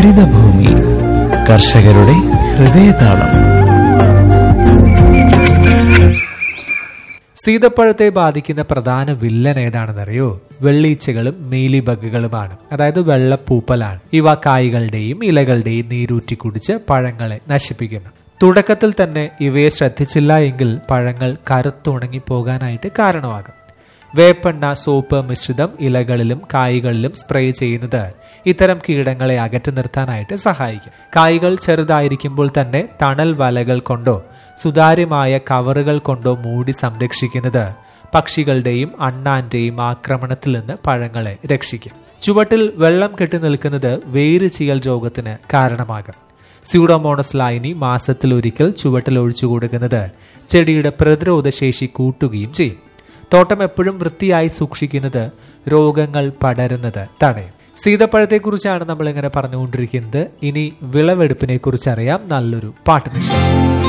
ഹരിതഭൂമി കർഷകരുടെ ഹൃദയതാളം സീതപ്പഴത്തെ ബാധിക്കുന്ന പ്രധാന വില്ലൻ ഏതാണെന്നറിയോ വെള്ളീച്ചകളും മീലി ബഗുകളുമാണ് അതായത് വെള്ളപ്പൂപ്പലാണ് ഇവ കായ്കളുടെയും ഇലകളുടെയും നീരൂറ്റി കുടിച്ച് പഴങ്ങളെ നശിപ്പിക്കുന്നു തുടക്കത്തിൽ തന്നെ ഇവയെ ശ്രദ്ധിച്ചില്ല എങ്കിൽ പഴങ്ങൾ കറുത്തുണങ്ങി പോകാനായിട്ട് കാരണമാകും വേപ്പെണ്ണ സോപ്പ് മിശ്രിതം ഇലകളിലും കായ്കളിലും സ്പ്രേ ചെയ്യുന്നത് ഇത്തരം കീടങ്ങളെ അകറ്റി നിർത്താനായിട്ട് സഹായിക്കും കായ്കൾ ചെറുതായിരിക്കുമ്പോൾ തന്നെ തണൽ വലകൾ കൊണ്ടോ സുതാര്യമായ കവറുകൾ കൊണ്ടോ മൂടി സംരക്ഷിക്കുന്നത് പക്ഷികളുടെയും അണ്ണാന്റെയും ആക്രമണത്തിൽ നിന്ന് പഴങ്ങളെ രക്ഷിക്കും ചുവട്ടിൽ വെള്ളം കെട്ടി നിൽക്കുന്നത് വേര് ചീയൽ രോഗത്തിന് കാരണമാകും സ്യൂഡോമോണസ് ലൈനി മാസത്തിൽ ഒരിക്കൽ ചുവട്ടിൽ ഒഴിച്ചു കൊടുക്കുന്നത് ചെടിയുടെ പ്രതിരോധശേഷി കൂട്ടുകയും ചെയ്യും തോട്ടം എപ്പോഴും വൃത്തിയായി സൂക്ഷിക്കുന്നത് രോഗങ്ങൾ പടരുന്നത് തടയും സീതപ്പഴത്തെക്കുറിച്ചാണ് നമ്മൾ ഇങ്ങനെ പറഞ്ഞുകൊണ്ടിരിക്കുന്നത് ഇനി വിളവെടുപ്പിനെ കുറിച്ച് അറിയാം നല്ലൊരു പാട്ടിന് ശേഷം